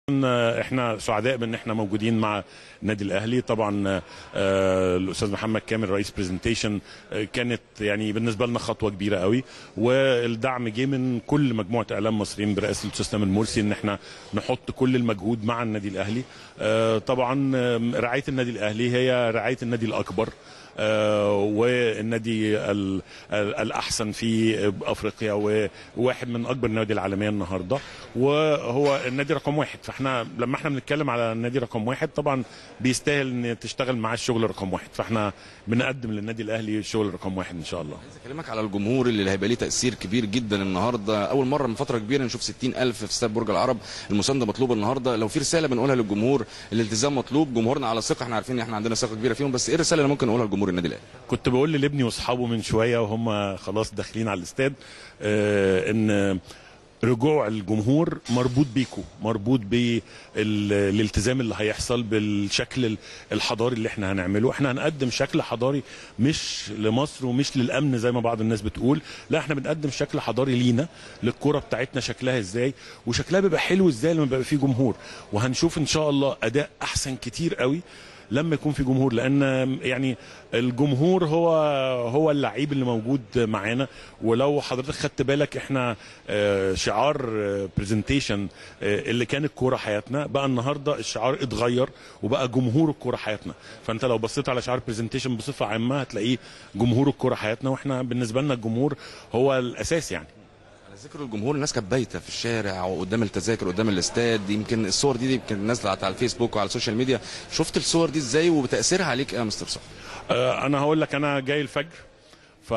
احنا سعداء بان احنا موجودين مع النادي الاهلي طبعا آه، الاستاذ محمد كامل رئيس برزنتيشن كانت يعني بالنسبه لنا خطوه كبيره قوي والدعم جه من كل مجموعه اعلام مصريين برئاسه الاستاذ تامر مرسي ان احنا نحط كل المجهود مع النادي الاهلي آه، طبعا آه، رعايه النادي الاهلي هي رعايه النادي الاكبر آه، والنادي ال- ال- الاحسن في افريقيا وواحد من اكبر النوادي العالميه النهارده وهو النادي رقم واحد فاحنا لما احنا بنتكلم على النادي رقم واحد طبعا بيستاهل ان تشتغل معاه الشغل رقم واحد فاحنا بنقدم للنادي الاهلي الشغل رقم واحد ان شاء الله عايز اكلمك على الجمهور اللي هيبقى ليه تاثير كبير جدا النهارده اول مره من فتره كبيره نشوف 60000 في استاد برج العرب المسانده مطلوبه النهارده لو في رساله بنقولها للجمهور الالتزام مطلوب جمهورنا على ثقه احنا عارفين ان احنا عندنا ثقه كبيره فيهم بس ايه الرساله اللي ممكن نقولها لجمهور النادي الاهلي كنت بقول لابني واصحابه من شويه وهم خلاص داخلين على الاستاد آه، ان رجوع الجمهور مربوط بيكو مربوط بالالتزام اللي هيحصل بالشكل ال- الحضاري اللي احنا هنعمله احنا هنقدم شكل حضاري مش لمصر ومش للامن زي ما بعض الناس بتقول لا احنا بنقدم شكل حضاري لينا للكره بتاعتنا شكلها ازاي وشكلها بيبقى حلو ازاي لما بيبقى فيه جمهور وهنشوف ان شاء الله اداء احسن كتير قوي لما يكون في جمهور لان يعني الجمهور هو هو اللعيب اللي موجود معانا ولو حضرتك خدت بالك احنا آه، شعار برزنتيشن اللي كان الكوره حياتنا بقى النهارده الشعار اتغير وبقى جمهور الكوره حياتنا فانت لو بصيت على شعار برزنتيشن بصفه عامه هتلاقيه جمهور الكوره حياتنا واحنا بالنسبه لنا الجمهور هو الاساس يعني على ذكر الجمهور الناس كانت بايته في الشارع وقدام التذاكر قدام الاستاد يمكن الصور دي, دي يمكن نازله على الفيسبوك وعلى السوشيال ميديا شفت الصور دي ازاي وتاثيرها عليك ايه يا مستر صح آه، انا هقول لك انا جاي الفجر ف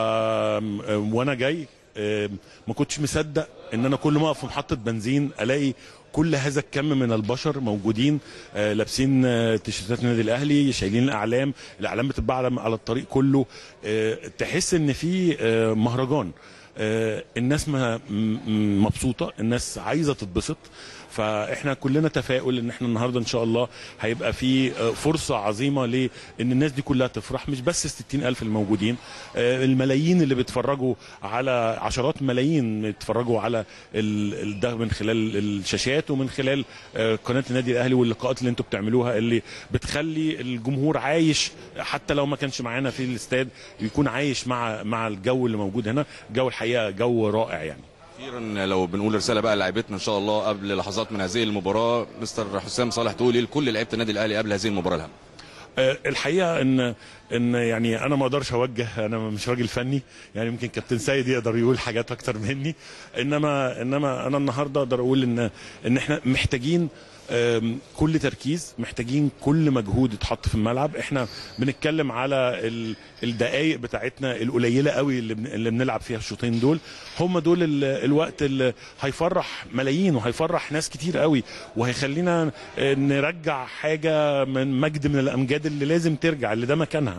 آم، وانا جاي آم، ما كنتش مصدق ان انا كل ما اقف في محطه بنزين الاقي كل هذا الكم من البشر موجودين آه، لابسين آه، تيشيرتات النادي الاهلي شايلين الاعلام الاعلام بتتباع على على الطريق كله آه، تحس ان في آه، مهرجان آه، الناس ما- م- م- مبسوطه الناس عايزه تتبسط فاحنا كلنا تفاؤل ان احنا النهارده ان شاء الله هيبقى في آه، فرصه عظيمه لان الناس دي كلها تفرح مش بس ال 60 الف الموجودين آه، الملايين اللي بيتفرجوا على عشرات ملايين بيتفرجوا على ال- ال- ده من خلال الشاشات ومن خلال آه، قناه النادي الاهلي واللقاءات اللي انتوا بتعملوها اللي بتخلي الجمهور عايش حتى لو ما كانش معانا في الاستاد يكون عايش مع مع الجو اللي موجود هنا جو الحقيقه جو رائع يعني اخيرا لو بنقول رساله بقى لعيبتنا ان شاء الله قبل لحظات من هذه المباراه مستر حسام صالح تقول ايه لكل لعيبه النادي الاهلي قبل هذه المباراه الهامه آه، الحقيقه ان ان يعني انا ما اقدرش اوجه انا مش راجل فني يعني يمكن كابتن سيد يقدر يقول حاجات اكتر مني انما انما انا النهارده اقدر اقول ان ان احنا محتاجين آم، كل تركيز محتاجين كل مجهود يتحط في الملعب احنا بنتكلم على ال- الدقائق بتاعتنا القليله قوي اللي, بن- اللي بنلعب فيها الشوطين دول هم دول ال- الوقت اللي هيفرح ملايين وهيفرح ناس كتير قوي وهيخلينا آه، نرجع حاجه من مجد من الامجاد اللي لازم ترجع اللي ده مكانها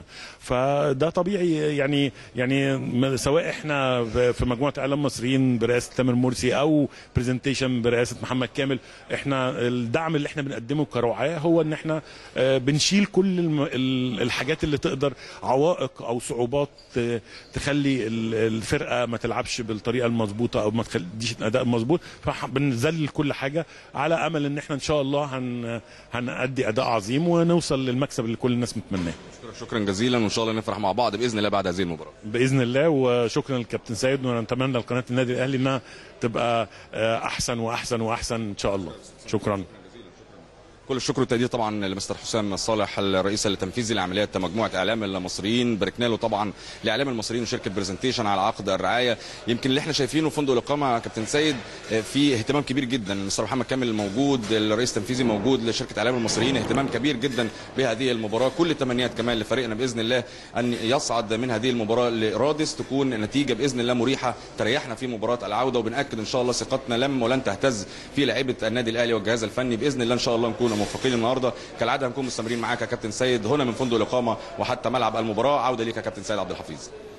فده طبيعي يعني يعني م- سواء احنا في في مجموعه اعلام مصريين برئاسه تامر مرسي او برزنتيشن برئاسه محمد كامل احنا الدعم اللي احنا بنقدمه كرعاه هو ان احنا آه، بنشيل كل الم- ال- الحاجات اللي تقدر عوائق او صعوبات آه، تخلي ال- الفرقه ما تلعبش بالطريقه المظبوطه او ما تخليش الاداء المظبوط فبنذلل كل حاجه على امل ان احنا ان شاء الله هن هنأدي اداء عظيم ونوصل للمكسب اللي كل الناس متمناه شكرا شكرا جزيلا وان شاء الله نفرح مع بعض باذن الله بعد هذه المباراه باذن الله وشكرا للكابتن سيد ونتمنى لقناه النادي الاهلي انها تبقى آه، احسن واحسن واحسن ان شاء الله شكرا كل الشكر والتقدير طبعا لمستر حسام صالح الرئيس التنفيذي لعمليات مجموعه اعلام المصريين باركنا له طبعا لاعلام المصريين وشركه برزنتيشن على عقد الرعايه يمكن اللي احنا شايفينه في فندق الاقامه يا كابتن سيد آه، في اهتمام كبير جدا مستر محمد كامل موجود الرئيس التنفيذي موجود لشركه اعلام المصريين اهتمام كبير جدا بهذه المباراه كل التمنيات كمان لفريقنا باذن الله ان يصعد من هذه المباراه لرادس تكون نتيجه باذن الله مريحه تريحنا في مباراه العوده وبناكد ان شاء الله ثقتنا لم ولن تهتز في لعيبه النادي الاهلي والجهاز الفني باذن الله ان شاء الله نكون موفقين النهارده كالعاده هنكون مستمرين معاك يا كابتن سيد هنا من فندق الاقامه وحتى ملعب المباراه عوده ليك يا كابتن سيد عبد الحفيظ